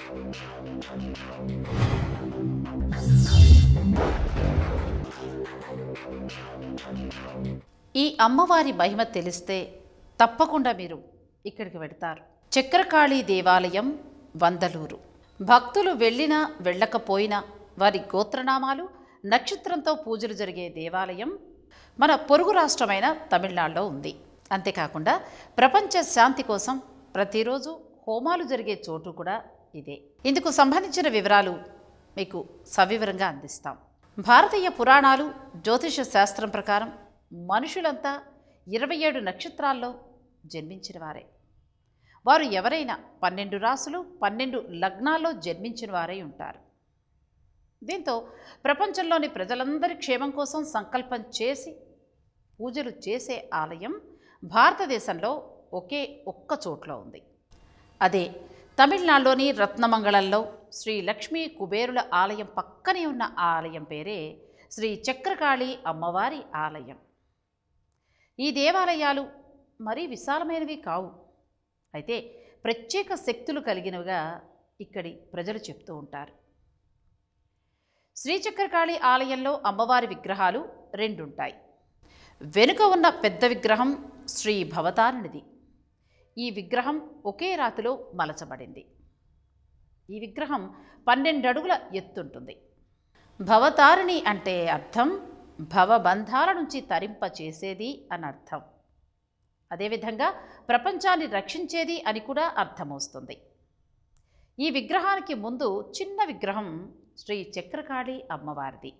ఈ అమ్మవారి మహిమ తెలిస్తే తప్పకుండా మీరు ఇక్కడికి వెడతారు చక్రకాళి దేవాలయం వందలూరు భక్తులు వెళ్ళినా వెళ్ళకపోయినా వారి గోత్రనామాలు నక్షత్రంతో పూజలు జరిగే దేవాలయం మన పొరుగు రాష్ట్రమైన తమిళనాడులో ఉంది అంతేకాకుండా ప్రపంచ శాంతి కోసం ప్రతిరోజు హోమాలు జరిగే చోటు కూడా ఇదే ఇందుకు సంబంధించిన వివరాలు మీకు సవివరంగా అందిస్తాం భారతీయ పురాణాలు జ్యోతిష శాస్త్రం ప్రకారం మనుషులంతా ఇరవై ఏడు నక్షత్రాల్లో జన్మించిన వారే వారు ఎవరైనా పన్నెండు రాసులు పన్నెండు లగ్నాల్లో జన్మించిన వారై ఉంటారు దీంతో ప్రపంచంలోని ప్రజలందరి క్షేమం కోసం సంకల్పం చేసి పూజలు చేసే ఆలయం భారతదేశంలో ఒకే ఒక్క చోట్ల ఉంది అదే తమిళనాడులోని రత్నమంగళంలో శ్రీ లక్ష్మీ కుబేరుల ఆలయం పక్కనే ఉన్న ఆ ఆలయం పేరే శ్రీ చక్రకాళి అమ్మవారి ఆలయం ఈ దేవాలయాలు మరీ విశాలమైనవి కావు అయితే ప్రత్యేక శక్తులు కలిగినవిగా ఇక్కడి ప్రజలు చెప్తూ ఉంటారు శ్రీచక్రకాళి ఆలయంలో అమ్మవారి విగ్రహాలు రెండుంటాయి వెనుక ఉన్న పెద్ద విగ్రహం శ్రీ భవతారిణిది ఈ విగ్రహం ఒకే రాతిలో మలచబడింది ఈ విగ్రహం పన్నెండు అడుగుల ఎత్తుంటుంది భవతారిణి అంటే అర్థం భవబంధాల నుంచి తరింప చేసేది అని అర్థం అదేవిధంగా ప్రపంచాన్ని రక్షించేది అని కూడా అర్థమవుతుంది ఈ విగ్రహానికి ముందు చిన్న విగ్రహం శ్రీ చక్రకాళి అమ్మవారిది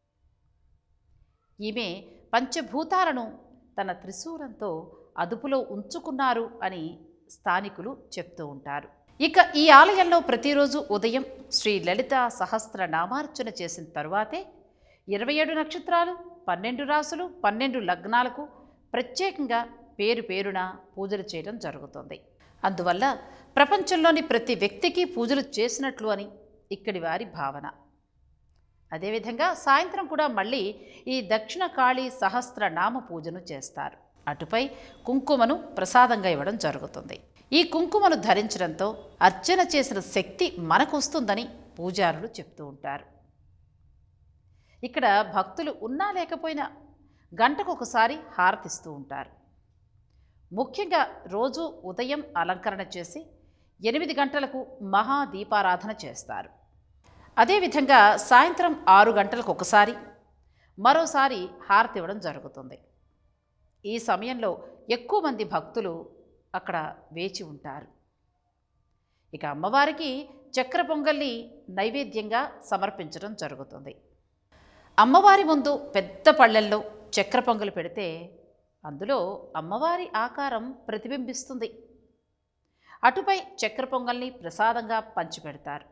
ఈమె పంచభూతాలను తన త్రిశూలంతో అదుపులో ఉంచుకున్నారు అని స్థానికులు చెప్తూ ఉంటారు ఇక ఈ ఆలయంలో ప్రతిరోజు ఉదయం శ్రీ లలిత సహస్ర నామార్చన చేసిన తరువాతే ఇరవై ఏడు నక్షత్రాలు పన్నెండు రాసులు పన్నెండు లగ్నాలకు ప్రత్యేకంగా పేరు పేరున పూజలు చేయడం జరుగుతుంది అందువల్ల ప్రపంచంలోని ప్రతి వ్యక్తికి పూజలు చేసినట్లు అని ఇక్కడి వారి భావన అదేవిధంగా సాయంత్రం కూడా మళ్ళీ ఈ దక్షిణ కాళీ సహస్ర నామ పూజను చేస్తారు అటుపై కుంకుమను ప్రసాదంగా ఇవ్వడం జరుగుతుంది ఈ కుంకుమను ధరించడంతో అర్చన చేసిన శక్తి మనకు వస్తుందని పూజారులు చెప్తూ ఉంటారు ఇక్కడ భక్తులు ఉన్నా లేకపోయినా గంటకు ఒకసారి హారతిస్తూ ఉంటారు ముఖ్యంగా రోజు ఉదయం అలంకరణ చేసి ఎనిమిది గంటలకు మహా దీపారాధన చేస్తారు అదేవిధంగా సాయంత్రం ఆరు గంటలకు ఒకసారి మరోసారి హారతి ఇవ్వడం జరుగుతుంది ఈ సమయంలో ఎక్కువ మంది భక్తులు అక్కడ వేచి ఉంటారు ఇక అమ్మవారికి చక్ర పొంగల్ని నైవేద్యంగా సమర్పించడం జరుగుతుంది అమ్మవారి ముందు పెద్ద పళ్ళెల్లో చక్ర పొంగలు పెడితే అందులో అమ్మవారి ఆకారం ప్రతిబింబిస్తుంది అటుపై చక్ర పొంగల్ని ప్రసాదంగా పంచిపెడతారు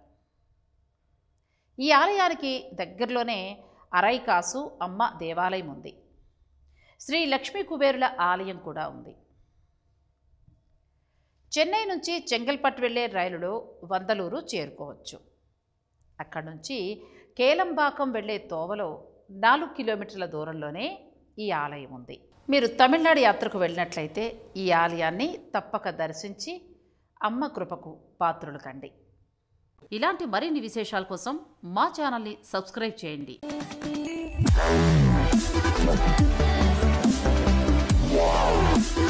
ఈ ఆలయానికి దగ్గరలోనే అరైకాసు అమ్మ దేవాలయం ఉంది శ్రీ లక్ష్మీ కుబేరుల ఆలయం కూడా ఉంది చెన్నై నుంచి చెంగల్పట్టు వెళ్ళే రైలులో వందలూరు చేరుకోవచ్చు అక్కడి నుంచి కేలంబాకం వెళ్ళే తోవలో నాలుగు కిలోమీటర్ల దూరంలోనే ఈ ఆలయం ఉంది మీరు తమిళనాడు యాత్రకు వెళ్ళినట్లయితే ఈ ఆలయాన్ని తప్పక దర్శించి అమ్మ కృపకు పాత్రులు కండి ఇలాంటి మరిన్ని విశేషాల కోసం మా ఛానల్ని సబ్స్క్రైబ్ చేయండి Wow.